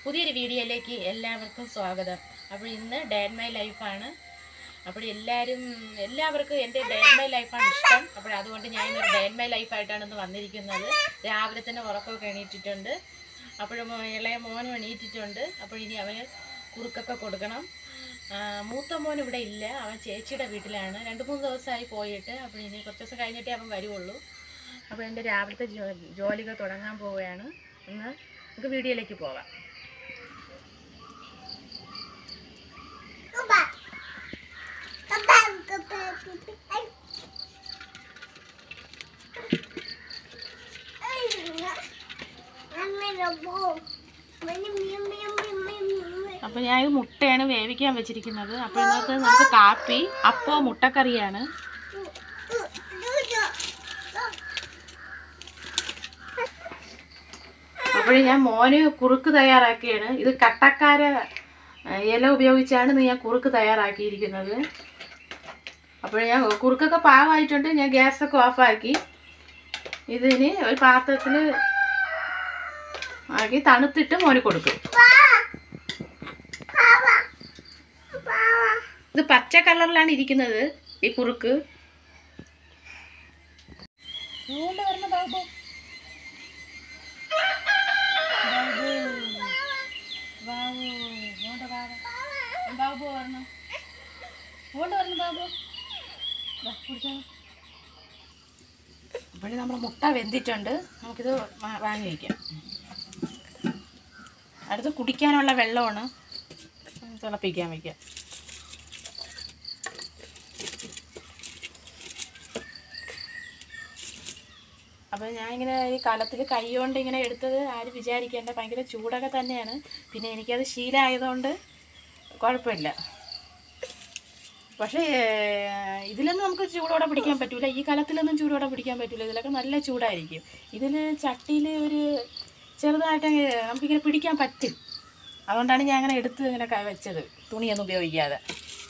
പുതിയൊരു വീഡിയോയിലേക്ക് എല്ലാവർക്കും സ്വാഗതം അപ്പോൾ ഇന്ന് ഡേ മൈ ലൈഫാണ് അപ്പോൾ എല്ലാവരും എല്ലാവർക്കും എൻ്റെ ഡേ മൈ ലൈഫാണ് ഇഷ്ടം അപ്പോൾ അതുകൊണ്ട് ഞാൻ ഇന്നൊരു ഡേ മൈ ലൈഫായിട്ടാണ് ഇന്ന് വന്നിരിക്കുന്നത് രാവിലെ തന്നെ ഉറക്കമൊക്കെ എണീറ്റിട്ടുണ്ട് അപ്പോഴും ഇളയ മോനും എണീറ്റിട്ടുണ്ട് അപ്പോൾ ഇനി അവന് കുറുക്കൊക്കെ കൊടുക്കണം ആ, മൂത്ത മോൻ ഇവിടെ ഇല്ല അവൻ ചേച്ചിയുടെ വീട്ടിലാണ് രണ്ട് മൂന്ന് ദിവസമായി പോയിട്ട് അപ്പോൾ ഇനി കുറച്ച് ദിവസം കഴിഞ്ഞിട്ടേ അവൻ വരുവുള്ളൂ അപ്പോൾ എൻ്റെ രാവിലത്തെ ജോ ജോലികൾ തുടങ്ങാൻ പോവുകയാണ് ഇന്ന് നമുക്ക് വീഡിയോയിലേക്ക് പോകാം അപ്പോൾ ഞാൻ ഇത് മുട്ടയാണ് വേവിക്കാൻ വെച്ചിരിക്കുന്നത് അപ്പോൾ ഇന്നത്തെ നമുക്ക് കാപ്പി അപ്പോ മുട്ടക്കറിയാണ് അപ്പോൾ ഞാൻ മോന് കുറുക്ക് തയ്യാറാക്കിയാണ് ഇത് കട്ടക്കാര ആ, ഇല ഉപയോഗിച്ചാണ് ഇന്ന് ഞാൻ കുറുക്ക് തയ്യാറാക്കിയിരിക്കുന്നത് അപ്പോൾ ഞാൻ കുറുക്കൊക്കെ പാകമായിട്ടുണ്ട് ഞാൻ ഗ്യാസൊക്കെ ഓഫാക്കി ഇതിന് ഒരു പാത്രത്തിൽ ആക്കി തണുത്തിട്ട് മോന് കൊടുക്കും ഇത് പച്ച കളറിലാണ് ഇരിക്കുന്നത് ഈ കുറുക്ക് ഇങ്ങോട്ട് വരണം ബാബു ബാബു ഇങ്ങോട്ട് ബാബു ബാബു വരണം ഇങ്ങോട്ട് വരണം ബാബു ദാ, കുടിച്ചോ. അപ്പോൾ നമ്മുടെ മുട്ട വെന്തിട്ടുണ്ട് നമുക്കിത് വാ- വാങ്ങി വയ്ക്കാം അടുത്ത് കുടിക്കാനുള്ള വെള്ളമാണ് തിളപ്പിക്കാൻ വയ്ക്കാം അപ്പോൾ ഞാനിങ്ങനെ ഈ കലത്തിൽ കൈ കൊണ്ട് ഇങ്ങനെ എടുത്തത് ആരും വിചാരിക്കേണ്ട ഭയങ്കര ചൂടൊക്കെ തന്നെയാണ് പിന്നെ എനിക്കത് ശീലമായതുകൊണ്ട് കുഴപ്പമില്ല പക്ഷേ ഏർ, ഇതിലൊന്നും നമുക്ക് ചൂടോടെ പിടിക്കാൻ പറ്റൂല ഈ കലത്തിലൊന്നും ചൂടോടെ പിടിക്കാൻ പറ്റൂല ഇതിലൊക്കെ നല്ല ചൂടായിരിക്കും ഇതിൽ ചട്ടിയിൽ ഒരു ചെറുതായിട്ട് അങ്ങ് നമുക്കിങ്ങനെ പിടിക്കാൻ പറ്റും അതുകൊണ്ടാണ് ഞാൻ അങ്ങനെ എടുത്ത് ഇങ്ങനെ ക- വെച്ചത് തുണിയൊന്നും ഉപയോഗിക്കാതെ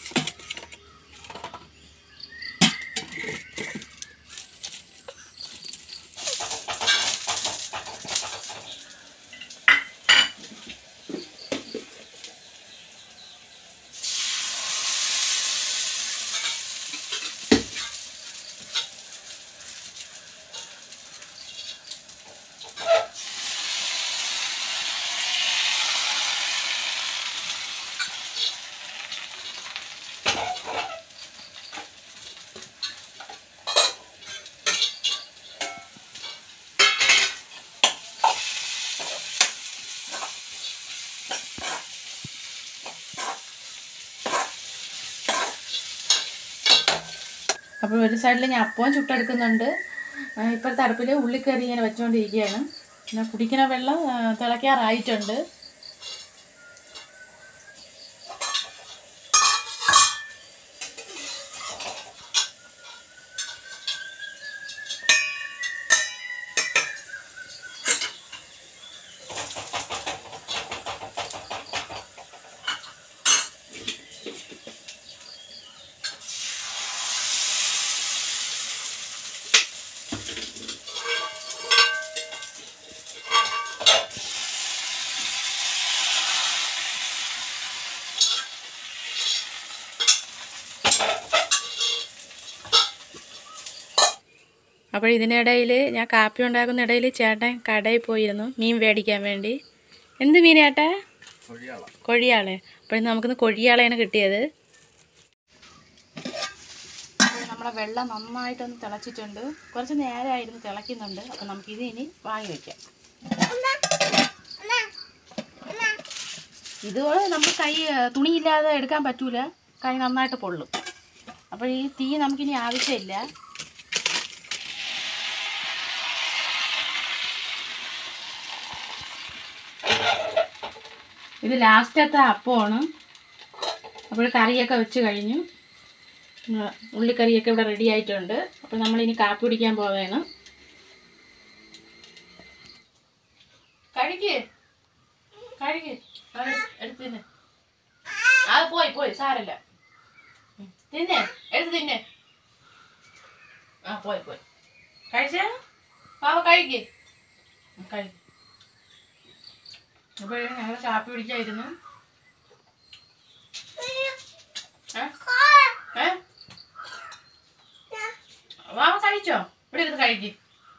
അപ്പോൾ ഒരു സൈഡിൽ ഞാൻ അപ്പവും ചുട്ടെടുക്കുന്നുണ്ട് ആ, ഇപ്പോഴത്തെ അടുപ്പിൽ ഉള്ളിക്കറി ഇങ്ങനെ വെച്ചുകൊണ്ടിരിക്കുകയാണ് പിന്നെ കുടിക്കുന്ന വെള്ളം ആ, തിളയ്ക്കാറായിട്ടുണ്ട് അപ്പോൾ ഇതിനിടയിൽ ഞാൻ കാപ്പി ഉണ്ടാക്കുന്ന ഇടയിൽ ചേട്ടൻ കടയിൽ പോയിരുന്നു മീൻ മേടിക്കാൻ വേണ്ടി എന്ത് മീൻ ചേട്ടാ കൊഴിയാളെ അപ്പോൾ നമുക്കിന്ന് കൊഴിയാളെയാണ് കിട്ടിയത് അപ്പോൾ നമ്മുടെ വെള്ളം നന്നായിട്ടൊന്ന് തിളച്ചിട്ടുണ്ട് കുറച്ച് നേരമായിരുന്നു തിളയ്ക്കുന്നുണ്ട് അപ്പോൾ നമുക്കിത് ഇനി വാങ്ങി വയ്ക്കാം ഇതുപോലെ നമുക്ക് കൈ തുണിയില്ലാതെ എടുക്കാൻ പറ്റൂല കൈ നന്നായിട്ട് പൊള്ളും അപ്പോൾ ഈ തീ നമുക്കിനി ആവശ്യമില്ല ഇത് ലാസ്റ്റത്തെ അപ്പമാണ് അപ്പോൾ കറിയൊക്കെ വെച്ച് കഴിഞ്ഞു ഉം, ഉള്ളിക്കറിയൊക്കെ ഇവിടെ റെഡി ആയിട്ടുണ്ട് അപ്പോൾ നമ്മളിനി കാപ്പി കുടിക്കാൻ പോവുകയാണ് കഴിക്ക് കഴിക്ക് അത് എടുത്ത് തിന്നെ അത് പോയി പോയി സാരല്ല ഉം, തിന്നെ എടുത്ത് തിന്നെ ആ പോയി പോയി കഴിച്ചാ പാവ കഴിക്ക് കഴിക്ക് അപ്പോൾ ഞങ്ങൾ കാപ്പി കുടിക്കായിരുന്നു ഏ? ഏ? വാവ കഴിച്ചോ ഇവിടെ ഇരുന്ന് കഴിക്ക്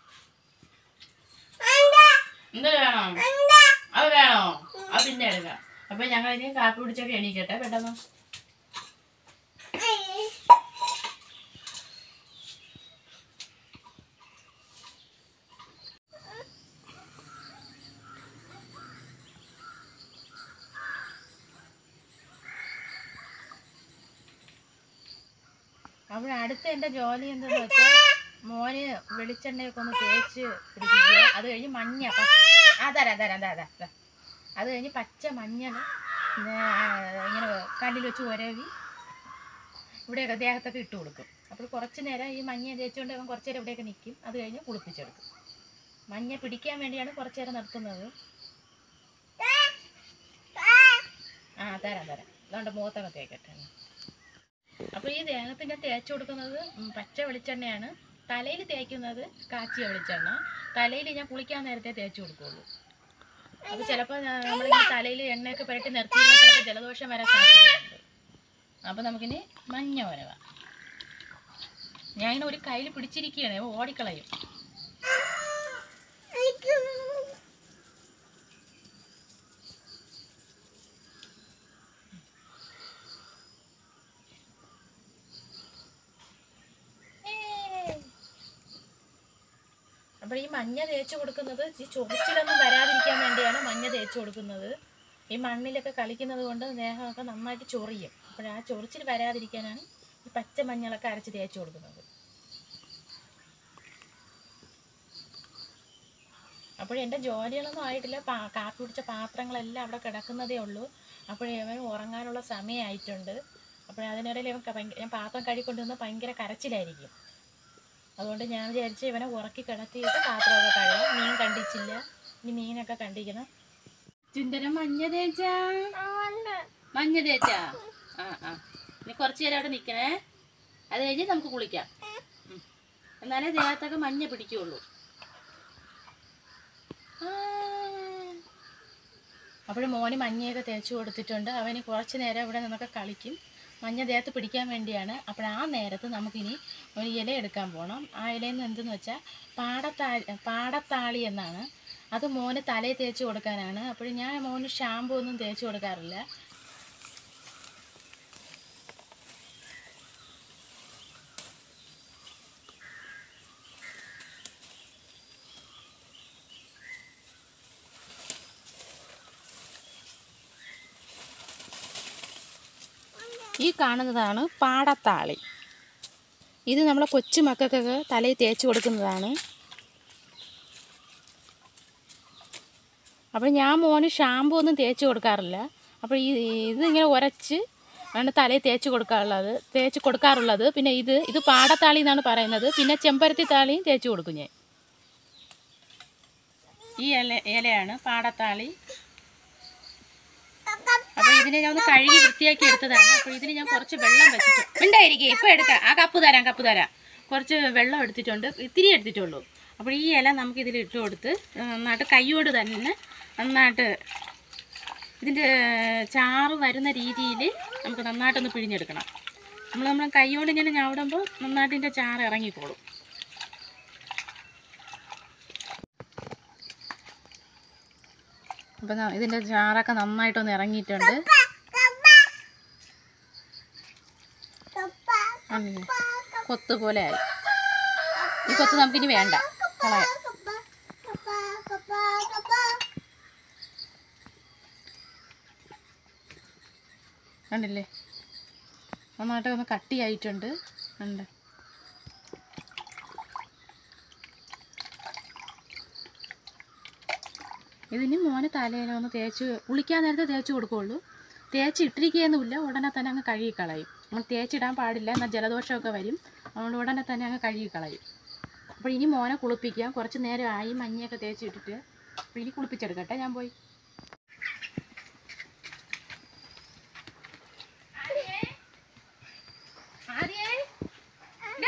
എന്ത് വേണോ അത് വേണോ അത് പിന്നെ എടുക്കാം അപ്പൊ ഞങ്ങൾ ഇനി കാപ്പി കുടിച്ചൊക്കെ എണീക്കട്ടെ പെട്ടെന്ന് അവിടെ അടുത്ത എൻ്റെ ജോലി എന്തെന്ന് വെച്ചാൽ മോന് വെളിച്ചെണ്ണയൊക്കെ ഒന്ന് തേച്ച് പിടിപ്പിക്കുക അത് കഴിഞ്ഞ് മഞ്ഞ പ- ആ തരാം തരാം തരാം തരാം അത് കഴിഞ്ഞ് പച്ച മഞ്ഞൾ ഇങ്ങനെ കല്ലിൽ വെച്ച് ഉരവി ഇവിടെയൊക്കെ ദേഹത്തൊക്കെ ഇട്ട് കൊടുക്കും അപ്പോൾ കുറച്ച് നേരം ഈ മഞ്ഞ തേച്ചുകൊണ്ട് അവൻ കുറച്ച് നേരം ഇവിടെയൊക്കെ നിൽക്കും അത് കഴിഞ്ഞ് കുളിപ്പിച്ചെടുക്കും മഞ്ഞ പിടിക്കാൻ വേണ്ടിയാണ് കുറച്ച് നേരം നിർത്തുന്നത് ആ തരാം തരാം അതുകൊണ്ട് മുഖത്തൊക്കെ തേക്കട്ടെ അപ്പോൾ ഈ ദേഹത്ത് ഞാൻ തേച്ച് കൊടുക്കുന്നത് ഉം, പച്ച വെളിച്ചെണ്ണയാണ് തലയിൽ തേക്കുന്നത് കാച്ചിയ വെളിച്ചെണ്ണ തലയിൽ ഞാൻ കുളിക്കാൻ നേരത്തെ തേച്ച് കൊടുക്കുള്ളൂ അപ്പോൾ ചിലപ്പോൾ നമ്മളിങ്ങനെ തലയിൽ എണ്ണയൊക്കെ പുരട്ടി നിർത്തിയിരുന്ന ചിലപ്പോൾ ജലദോഷം വരാൻ സാധ്യതയുണ്ട് അപ്പോൾ നമുക്കിനി മഞ്ഞ വരവ ഞാൻ ഇങ്ങനെ ഒരു കയ്യിൽ പിടിച്ചിരിക്കുകയാണ് ഇവൻ ഓടിക്കളയും അപ്പോൾ ഈ മഞ്ഞ തേച്ച് കൊടുക്കുന്നത് ഈ ചൊറിച്ചിലൊന്നും വരാതിരിക്കാൻ വേണ്ടിയാണ് മഞ്ഞ തേച്ച് കൊടുക്കുന്നത് ഈ മണ്ണിലൊക്കെ കളിക്കുന്നത് കൊണ്ട് ദേഹമൊക്കെ നന്നായിട്ട് ചൊറിയും അപ്പോൾ ആ ചൊറിച്ചിൽ വരാതിരിക്കാനാണ് ഈ പച്ച മഞ്ഞളൊക്കെ അരച്ച് തേച്ച് കൊടുക്കുന്നത് അപ്പോൾ എൻ്റെ ജോലികളൊന്നും ആയിട്ടില്ല പാ കാപ്പി കുടിച്ച പാത്രങ്ങളെല്ലാം അവിടെ കിടക്കുന്നതേ ഉള്ളൂ അപ്പോഴേ അവൻ ഉറങ്ങാനുള്ള സമയമായിട്ടുണ്ട് അപ്പോൾ അതിനിടയിൽ ഇവൻ ക- ഭയങ്കര ഞാൻ പാത്രം കഴുകിക്കൊണ്ടുവന്ന് ഭയങ്കര കരച്ചിലായിരിക്കും അതുകൊണ്ട് ഞാൻ വിചാരിച്ചു ഇവനെ ഉറക്കി കിടത്തിയിട്ട് പാത്രമൊക്കെ കഴുകാം മീൻ കണ്ടിച്ചില്ല ഇനി മീനൊക്കെ കണ്ടിക്കണം ചുണ്ടന മഞ്ഞ തേച്ചാ മഞ്ഞ തേച്ചാ ആ ആ ഇനി കുറച്ച് നേരം അവിടെ നിൽക്കണേ അത് കഴിഞ്ഞ് നമുക്ക് കുളിക്കാം ഉം. എന്നാലേ ദേഹത്തൊക്കെ മഞ്ഞ പിടിക്കുള്ളൂ അപ്പോൾ മോന് മഞ്ഞയൊക്കെ തേച്ച് കൊടുത്തിട്ടുണ്ട് അവന് കുറച്ച് നേരം ഇവിടെ നിന്നൊക്കെ കളിക്കും മഞ്ഞ ദേഹത്ത് പിടിക്കാൻ വേണ്ടിയാണ് അപ്പോൾ ആ നേരത്ത് നമുക്കിനി ഒരു ഇല എടുക്കാൻ പോകണം ആ ഇലയിൽ നിന്ന് എന്തെന്ന് വെച്ചാൽ പാടത്താളി പാടത്താളി എന്നാണ് അത് മോന് തലയിൽ തേച്ച് കൊടുക്കാനാണ് അപ്പോൾ ഞാൻ മോന് ഷാമ്പു ഒന്നും തേച്ച് കൊടുക്കാറില്ല ഈ കാണുന്നതാണ് പാടത്താളി ഇത് നമ്മളെ കൊച്ചു മക്കൾക്കൊക്കെ തലയിൽ തേച്ച് കൊടുക്കുന്നതാണ് അപ്പോൾ ഞാൻ മോന് ഷാമ്പു ഒന്നും തേച്ച് കൊടുക്കാറില്ല അപ്പോൾ ഈ ഇത് ഇങ്ങനെ ഉരച്ച് ആണ് തലയിൽ തേച്ച് കൊടുക്കാറുള്ളത് തേച്ച് കൊടുക്കാറുള്ളത് പിന്നെ ഇത് ഇത് പാടത്താളി എന്നാണ് പറയുന്നത് പിന്നെ ചെമ്പരത്തി താളിയും തേച്ച് കൊടുക്കും ഞാൻ ഈ ഇല ഇലയാണ് പാടത്താളി അപ്പോൾ ഇതിനെ ഞാൻ ഒന്ന് കഴുകി വൃത്തിയാക്കി എടുത്തതാണ് അപ്പോൾ ഇതിന് ഞാൻ കുറച്ച് വെള്ളം വെച്ചിട്ട് ഉണ്ടായിരിക്കും ഇപ്പോൾ എടുക്കാം ആ കപ്പ് തരാം കപ്പ് തരാം കുറച്ച് വെള്ളം എടുത്തിട്ടുണ്ട് ഇത്തിരി എടുത്തിട്ടുള്ളൂ അപ്പോൾ ഈ ഇല നമുക്ക് ഇതിൽ ഇട്ട് കൊടുത്ത് നന്നായിട്ട് കൈയോട് തന്നെ നന്നായിട്ട് ഇതിൻ്റെ ചാറ് വരുന്ന രീതിയിൽ നമുക്ക് നന്നായിട്ടൊന്ന് പിഴിഞ്ഞെടുക്കണം നമ്മൾ നമ്മൾ കൈയോട് ഇങ്ങനെ ഞവിടുമ്പോൾ നന്നായിട്ട് ഇതിൻ്റെ ചാറ് ഇറങ്ങിക്കോളും അപ്പം ഇതിൻ്റെ ചാറൊക്കെ നന്നായിട്ടൊന്ന് ഇറങ്ങിയിട്ടുണ്ട് അങ്ങനെ കൊത്ത് പോലെ ആയി ഈ കൊത്ത് നമുക്കിനി വേണ്ട കളയാം കണ്ടില്ലേ നന്നായിട്ട് ഒന്ന് കട്ടിയായിട്ടുണ്ട് ഉണ്ട് ഇതിന് മോന് തലയിൽ ഒന്ന് തേച്ച് കുളിക്കാൻ നേരത്തെ തേച്ച് കൊടുക്കുകയുള്ളൂ തേച്ച് ഇട്ടിരിക്കുകയൊന്നുമില്ല ഉടനെ തന്നെ അങ്ങ് കഴുകി കളയും നമ്മൾ തേച്ചിടാൻ പാടില്ല എന്നാൽ ജലദോഷമൊക്കെ വരും അതുകൊണ്ട് ഉടനെ തന്നെ അങ്ങ് കഴുകി കളയും അപ്പോൾ ഇനി മോനെ കുളിപ്പിക്കാം കുറച്ച് നേരം ആയി മഞ്ഞയൊക്കെ തേച്ച് ഇട്ടിട്ട് അപ്പോൾ ഇനി കുളിപ്പിച്ചെടുക്കട്ടെ ഞാൻ പോയി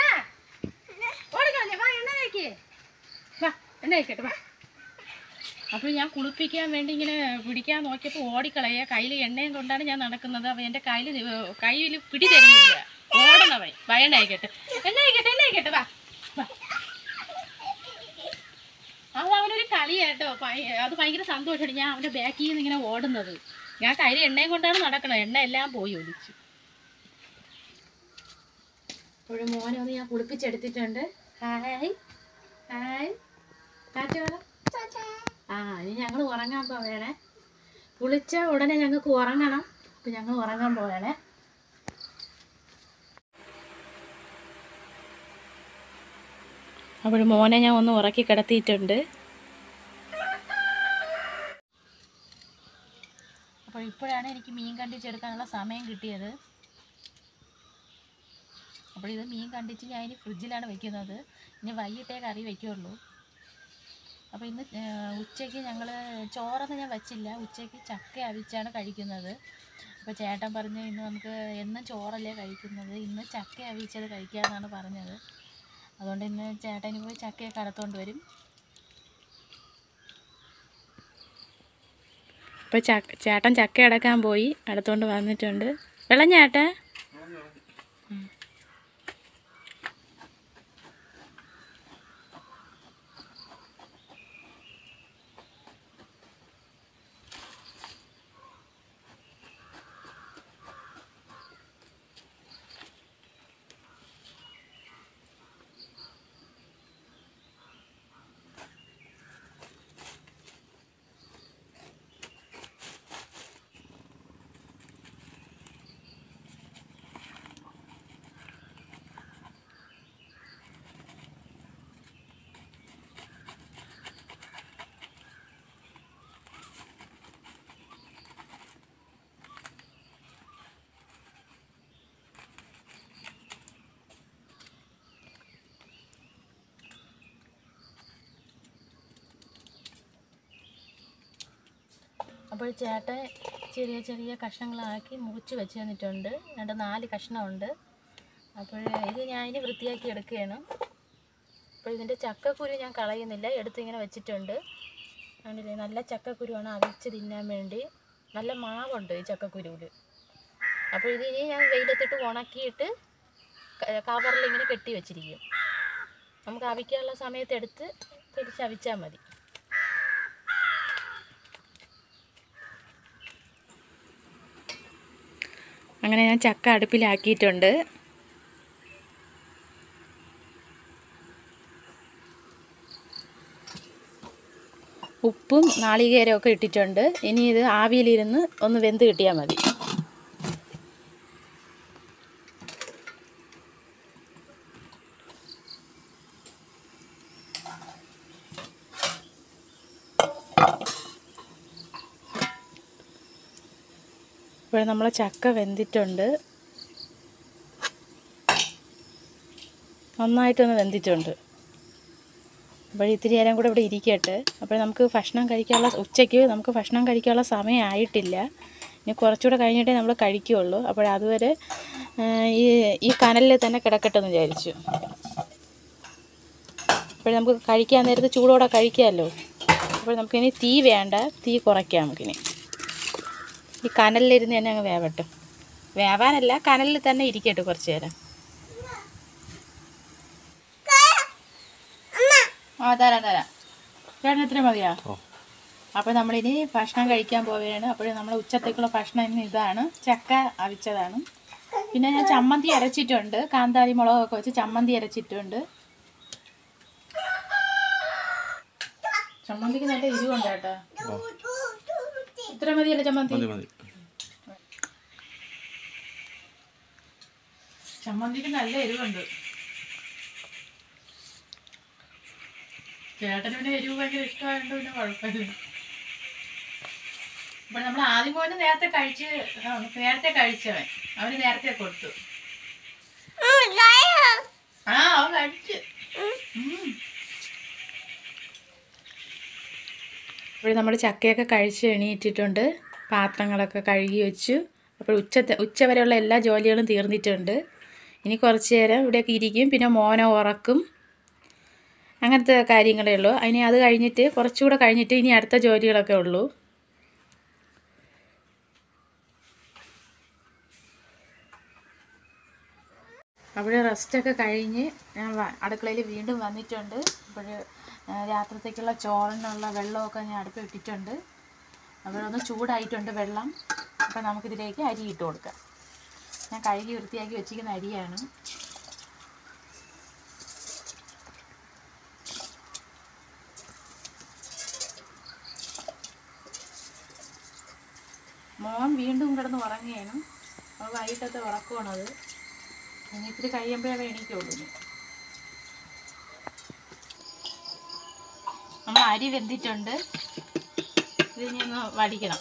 എണ്ണ കഴിക്കട്ടെ വാ അപ്പോൾ ഞാൻ കുളിപ്പിക്കാൻ വേണ്ടി ഇങ്ങനെ പിടിക്കാൻ നോക്കിയപ്പോൾ ഓടിക്കളയ കയ്യിൽ എണ്ണയും കൊണ്ടാണ് ഞാൻ നടക്കുന്നത് അപ്പോൾ എൻ്റെ കയ്യിൽ കയ്യിൽ പിടി തരുന്നില്ല ഓടണവൻ ഭയണ്ടായിക്കട്ടെ എന്നായിക്കട്ടെ എന്നായിക്കട്ടെ വാ വാ അത് അവനൊരു കളിയാട്ടോ ഭയ- അത് ഭയങ്കര സന്തോഷമാണ് ഞാൻ അവൻ്റെ ബാക്കിൽ നിന്ന് ഇങ്ങനെ ഓടുന്നത് ഞാൻ കയ്യിൽ എണ്ണയും കൊണ്ടാണ് നടക്കണത് എണ്ണ എല്ലാം പോയി ഒലിച്ചു ഇപ്പോഴും മോനെ ഒന്ന് ഞാൻ കുളിപ്പിച്ചെടുത്തിട്ടുണ്ട് ഹായ് ഹായ് ടാറ്റോ ആ ഇനി ഞങ്ങൾ ഉറങ്ങാൻ പോവേണേ കുളിച്ച ഉടനെ ഞങ്ങൾക്ക് ഉറങ്ങണം അപ്പം ഞങ്ങൾ ഉറങ്ങാൻ പോവേണേ അപ്പോൾ മോനെ ഞാൻ ഒന്ന് ഉറക്കി കിടത്തിയിട്ടുണ്ട് അപ്പോൾ ഇപ്പോഴാണ് എനിക്ക് മീൻ കണ്ടിച്ചെടുക്കാനുള്ള സമയം കിട്ടിയത് അപ്പോൾ ഇത് മീൻ കണ്ടിച്ച് ഞാൻ ഇനി ഫ്രിഡ്ജിലാണ് വെക്കുന്നത് ഇനി വൈകിട്ടേ കറി വയ്ക്കുള്ളൂ അപ്പോൾ ഇന്ന് ഏഹ്, ഉച്ചയ്ക്ക് ഞങ്ങൾ ചോറൊന്നും ഞാൻ വച്ചില്ല ഉച്ചയ്ക്ക് ചക്ക അവിച്ചാണ് കഴിക്കുന്നത് അപ്പോൾ ചേട്ടൻ പറഞ്ഞു ഇന്ന് നമുക്ക് എന്നും ചോറല്ലേ കഴിക്കുന്നത് ഇന്ന് ചക്ക അവിച്ചത് കഴിക്കാമെന്നാണ് പറഞ്ഞത് അതുകൊണ്ട് ഇന്ന് ചേട്ടന് പോയി ചക്കയൊക്കെ അടുത്തോണ്ട് വരും ഇപ്പോൾ ചക്ക ചേട്ടൻ ചക്ക അടക്കാൻ പോയി അടുത്തോണ്ട് വന്നിട്ടുണ്ട് വെള്ളം ചേട്ടൻ അപ്പോൾ ചേട്ടൻ ചെറിയ ചെറിയ കഷ്ണങ്ങളാക്കി മുറിച്ച് വെച്ച് തന്നിട്ടുണ്ട് രണ്ട് നാല് കഷ്ണമുണ്ട് അപ്പോൾ ഇത് ഞാൻ ഇനി വൃത്തിയാക്കി എടുക്കുകയാണ് അപ്പോൾ ഇതിൻ്റെ ചക്കക്കുരു ഞാൻ കളയുന്നില്ല എടുത്തിങ്ങനെ വെച്ചിട്ടുണ്ട് കണ്ടില്ലേ നല്ല ചക്കക്കുരുവാണ് അവിച്ച് തിന്നാൻ വേണ്ടി നല്ല മാവുണ്ട് ഈ ചക്കക്കുരുവിൽ അപ്പോൾ ഇത് ഇനി ഞാൻ വെയിലത്തിട്ട് ഉണക്കിയിട്ട് കവറിൽ ഇങ്ങനെ കെട്ടി വെച്ചിരിക്കും നമുക്ക് അവിക്കാനുള്ള സമയത്ത് എടുത്ത് തിരിച്ചവിച്ചാൽ മതി അങ്ങനെ ഞാൻ ചക്ക അടുപ്പിലാക്കിയിട്ടുണ്ട് ഉപ്പും നാളികേരവും ഒക്കെ ഇട്ടിട്ടുണ്ട് ഇനി ഇത് ആവിയിലിരുന്ന് ഒന്ന് വെന്ത് കിട്ടിയാൽ മതി ഇപ്പോൾ നമ്മളെ ചക്ക വെന്തിട്ടുണ്ട് നന്നായിട്ടൊന്ന് വെന്തിട്ടുണ്ട് അപ്പോൾ ഇത്തിരി നേരം കൂടെ ഇവിടെ ഇരിക്കട്ടെ അപ്പോൾ നമുക്ക് ഭക്ഷണം കഴിക്കാനുള്ള ഉച്ചയ്ക്ക് നമുക്ക് ഭക്ഷണം കഴിക്കാനുള്ള സമയം ആയിട്ടില്ല ഇനി കുറച്ചുകൂടെ കഴിഞ്ഞിട്ടേ നമ്മൾ കഴിക്കുകയുള്ളൂ അപ്പോൾ അതുവരെ ആ, ഈ ഈ കനലിൽ തന്നെ കിടക്കട്ടെ എന്ന് വിചാരിച്ചു അപ്പോൾ നമുക്ക് കഴിക്കാൻ നേരത്ത് ചൂടോടെ കഴിക്കാമല്ലോ അപ്പോൾ നമുക്കിനി തീ വേണ്ട തീ കുറയ്ക്കാം നമുക്കിനി ഈ കനലിലിരുന്ന് തന്നെ അങ്ങ് വേവട്ടെ വേവാനല്ല കനലിൽ തന്നെ ഇരിക്കട്ടെ കുറച്ച് നേരം ആ തരാം തരാം ചേട്ടൻ എത്ര മതിയാ അപ്പോൾ നമ്മളിനി ഭക്ഷണം കഴിക്കാൻ പോവുകയാണ് അപ്പോൾ നമ്മൾ ഉച്ചത്തേക്കുള്ള ഭക്ഷണം ഇന്ന് ഇതാണ് ചക്ക അവിച്ചതാണ് പിന്നെ ഞാൻ ചമ്മന്തി അരച്ചിട്ടുണ്ട് കാന്താരി മുളകൊക്കെ വെച്ച് ചമ്മന്തി അരച്ചിട്ടുണ്ട് ചമ്മന്തിക്ക് നല്ല എരിവുണ്ട് കേട്ടോ ഇത്ര മതിയല്ലേ ചമ്മന്തി മതി മതി ചമ്മന്തിക്ക് നല്ല എരിവുണ്ട് ചേട്ടന് പിന്നെ എരിവ് ഭയങ്കര ഇഷ്ടമായതുകൊണ്ട് പിന്നെ കുഴപ്പമില്ല ഇപ്പൊ നമ്മൾ ആദ്യം പോയിട്ട് നേരത്തെ കഴിച്ച് ആ, നേരത്തെ കഴിച്ചവൻ അവന് നേരത്തെ കൊടുത്തു ആ അവൻ കഴിച്ച് ഉം. ഇപ്പോൾ നമ്മൾ ചക്കയൊക്കെ കഴിച്ച് എണീറ്റിട്ടുണ്ട് പാത്രങ്ങളൊക്കെ കഴുകി വെച്ചു അപ്പോൾ ഉച്ചത്തെ ഉച്ച വരെയുള്ള എല്ലാ ജോലികളും തീർന്നിട്ടുണ്ട് ഇനി കുറച്ച് നേരം ഇവിടെയൊക്കെ ഇരിക്കും പിന്നെ മോനെ ഉറക്കും അങ്ങനത്തെ കാര്യങ്ങളേ ഉള്ളൂ അതിന് അത് കഴിഞ്ഞിട്ട് കുറച്ചുകൂടെ കഴിഞ്ഞിട്ട് ഇനി അടുത്ത ജോലികളൊക്കെ ഉള്ളൂ അപ്പോൾ റെസ്റ്റൊക്കെ കഴിഞ്ഞ് ഞാൻ അടുക്കളയിൽ വീണ്ടും വന്നിട്ടുണ്ട് അപ്പോൾ രാത്രിത്തേക്കുള്ള ചോറിനുള്ള വെള്ളമൊക്കെ ഞാൻ അടുപ്പ് ഇട്ടിട്ടുണ്ട് അപ്പോഴൊന്ന് ചൂടായിട്ടുണ്ട് വെള്ളം അപ്പോൾ നമുക്കിതിലേക്ക് അരി ഇട്ട് കൊടുക്കാം ഞാൻ കഴുകി വൃത്തിയാക്കി വെച്ചിരിക്കുന്ന അരിയാണ് മോൻ വീണ്ടും കിടന്ന് ഉറങ്ങുകയാണ് അപ്പോൾ വൈകിട്ടത്തെ ഉറക്കമാണത് ഇനി ഇത്തിരി കഴിയുമ്പോഴേ എണീക്കുള്ളൂ ഇനി നമ്മൾ അരി വെന്തിട്ടുണ്ട് ഇത് ഇനി ഒന്ന് വടിക്കണം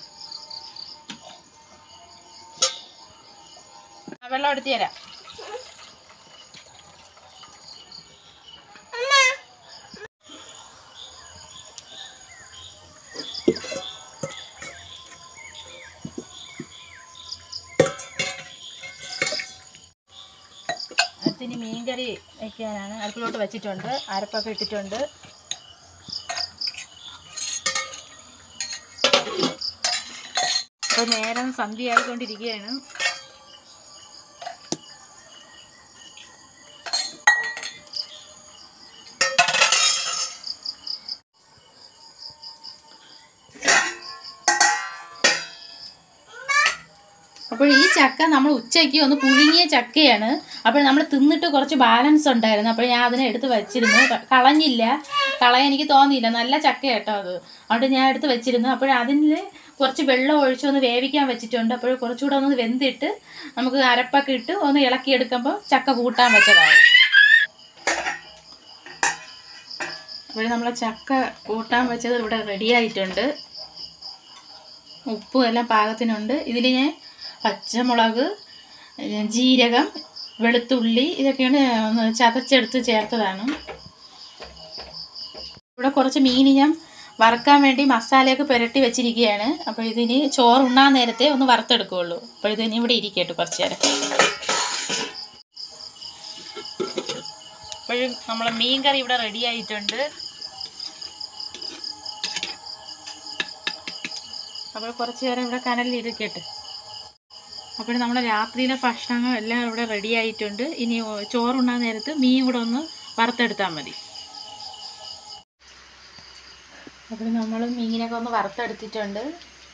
ആ, വെള്ളം എടുത്തു തരാം അടുത്തിനി മീൻകറി വയ്ക്കാനാണ് അടുപ്പിലോട്ട് വെച്ചിട്ടുണ്ട് അരപ്പൊക്കെ ഇട്ടിട്ടുണ്ട് അപ്പോൾ നേരം സന്ധ്യയായിക്കൊണ്ടിരിക്കുകയാണ് അപ്പോൾ ഈ ചക്ക നമ്മൾ ഉച്ചയ്ക്ക് ഒന്ന് പുഴുങ്ങിയ ചക്കയാണ് അപ്പോൾ നമ്മൾ തിന്നിട്ട് കുറച്ച് ബാലൻസ് ഉണ്ടായിരുന്നു അപ്പോൾ ഞാൻ അതിനെ എടുത്ത് വെച്ചിരുന്നു ക- കളഞ്ഞില്ല കളയാൻ എനിക്ക് തോന്നിയില്ല നല്ല ചക്ക കേട്ടോ അത് അതുകൊണ്ട് ഞാൻ എടുത്ത് വെച്ചിരുന്നു അപ്പോൾ അതിൽ കുറച്ച് വെള്ളം ഒഴിച്ച് ഒന്ന് വേവിക്കാൻ വെച്ചിട്ടുണ്ട് അപ്പോൾ കുറച്ചുകൂടെ ഒന്ന് വെന്തിട്ട് നമുക്ക് അരപ്പൊക്കെ ഇട്ട് ഒന്ന് ഇളക്കിയെടുക്കുമ്പോൾ ചക്ക കൂട്ടാൻ വെച്ചതാവും അപ്പോൾ നമ്മളെ ചക്ക കൂട്ടാൻ വെച്ചത് ഇവിടെ റെഡി ആയിട്ടുണ്ട് ഉപ്പും എല്ലാം പാകത്തിനുണ്ട് ഇതിൽ ഞാൻ പച്ചമുളക് ഏ, ജീരകം വെളുത്തുള്ളി ഇതൊക്കെയാണ് ഒന്ന് ചതച്ചെടുത്ത് ചേർത്തതാണ് ഇവിടെ കുറച്ച് മീൻ ഞാൻ വറുക്കാൻ വേണ്ടി മസാലയൊക്കെ പുരട്ടി വെച്ചിരിക്കുകയാണ് അപ്പോൾ ഇതിന് ചോറ് ഉണ്ണാൻ നേരത്തെ ഒന്ന് വറുത്തെടുക്കുകയുള്ളൂ അപ്പോൾ ഇതിന് ഇവിടെ ഇരിക്കട്ടെ കുറച്ച് നേരം അപ്പോഴും നമ്മളെ മീൻ കറി ഇവിടെ റെഡി ആയിട്ടുണ്ട് അപ്പോൾ കുറച്ച് നേരം ഇവിടെ കനലിൽ ഇരിക്കട്ടെ അപ്പോൾ നമ്മുടെ രാത്രിയിലെ ഭക്ഷണങ്ങൾ എല്ലാം ഇവിടെ റെഡി ആയിട്ടുണ്ട് ഇനി ഓ- ചോറുണ്ണാൻ നേരത്ത് മീൻ കൂടെ ഒന്ന് വറുത്തെടുത്താൽ മതി അപ്പോൾ നമ്മൾ മീനൊക്കെ ഒന്ന് വറുത്തെടുത്തിട്ടുണ്ട്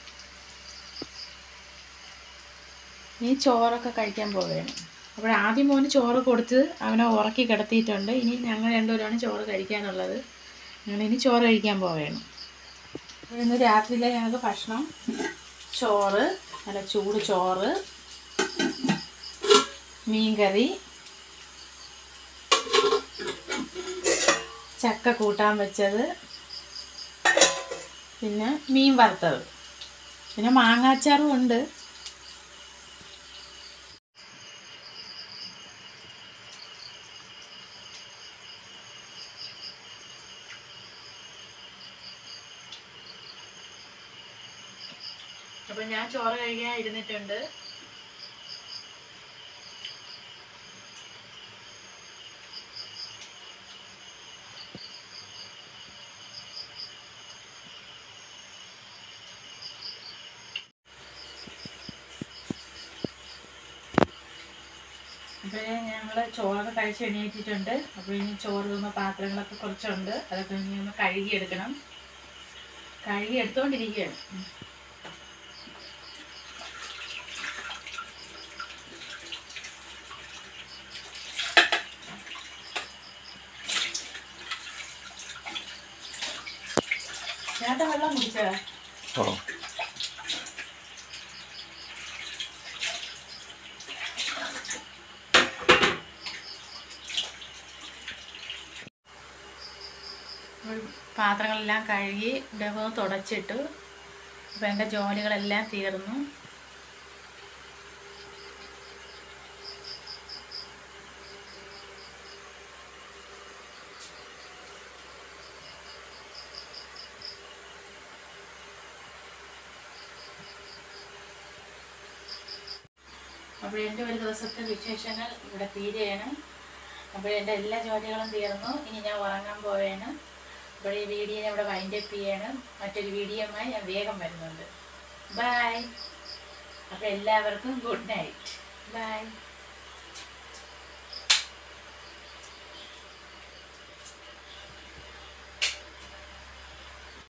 ഇനി ചോറൊക്കെ കഴിക്കാൻ പോവുകയാണ് അപ്പോൾ ആദ്യം മോന് ചോറ് കൊടുത്ത് അവനെ ഉറക്കി കിടത്തിയിട്ടുണ്ട് ഇനി ഞങ്ങൾ രണ്ടുപേരാണ് ചോറ് കഴിക്കാനുള്ളത് ഞങ്ങളിനി ചോറ് കഴിക്കാൻ പോവുകയാണ് അപ്പോൾ ഇന്ന് രാത്രിയിലെ ഞങ്ങൾക്ക് ഭക്ഷണം ചോറ് നല്ല ചൂട് ചോറ് മീൻകറി ചക്ക കൂട്ടാൻ വെച്ചത് പിന്നെ മീൻ വറുത്തത് പിന്നെ മാങ്ങാച്ചാറും ഉണ്ട് അപ്പൊ ഞാൻ ചോറ് കഴിക്കാൻ ഇരുന്നിട്ടുണ്ട് അപ്പോൾ ഞങ്ങൾ ചോറൊക്കെ കഴിച്ച് എണീറ്റിട്ടുണ്ട് അപ്പോൾ ഇനി ചോറ് തിന്ന പാത്രങ്ങളൊക്കെ കുറച്ചുണ്ട് അതൊക്കെ ഇനി ഒന്ന് കഴുകിയെടുക്കണം കഴുകി എടുത്തുകൊണ്ടിരിക്കുകയാണ് ചേട്ടൻ വെള്ളം കുടിച്ചോ ഓ പാത്രങ്ങളെല്ലാം കഴുകി ഇടവ തുടച്ചിട്ടു അപ്പോൾ എൻ്റെ ജോലികളെല്ലാം തീർന്നു അപ്പോൾ എൻ്റെ ഒരു ദിവസത്തെ വിശേഷങ്ങൾ ഇവിടെ തീരുകയാണ് അപ്പോൾ എൻ്റെ എല്ലാ ജോലികളും തീർന്നു ഇനി ഞാൻ ഉറങ്ങാൻ പോവേണ് അപ്പോൾ ഈ വീഡിയോ ഞാൻ ഇവിടെ വൈൻഡപ്പ് ചെയ്യണം മറ്റൊരു വീഡിയോയുമായി ഞാൻ വേഗം വരുന്നുണ്ട് ബൈ അപ്പോൾ എല്ലാവർക്കും ഗുഡ് നൈറ്റ് ബൈ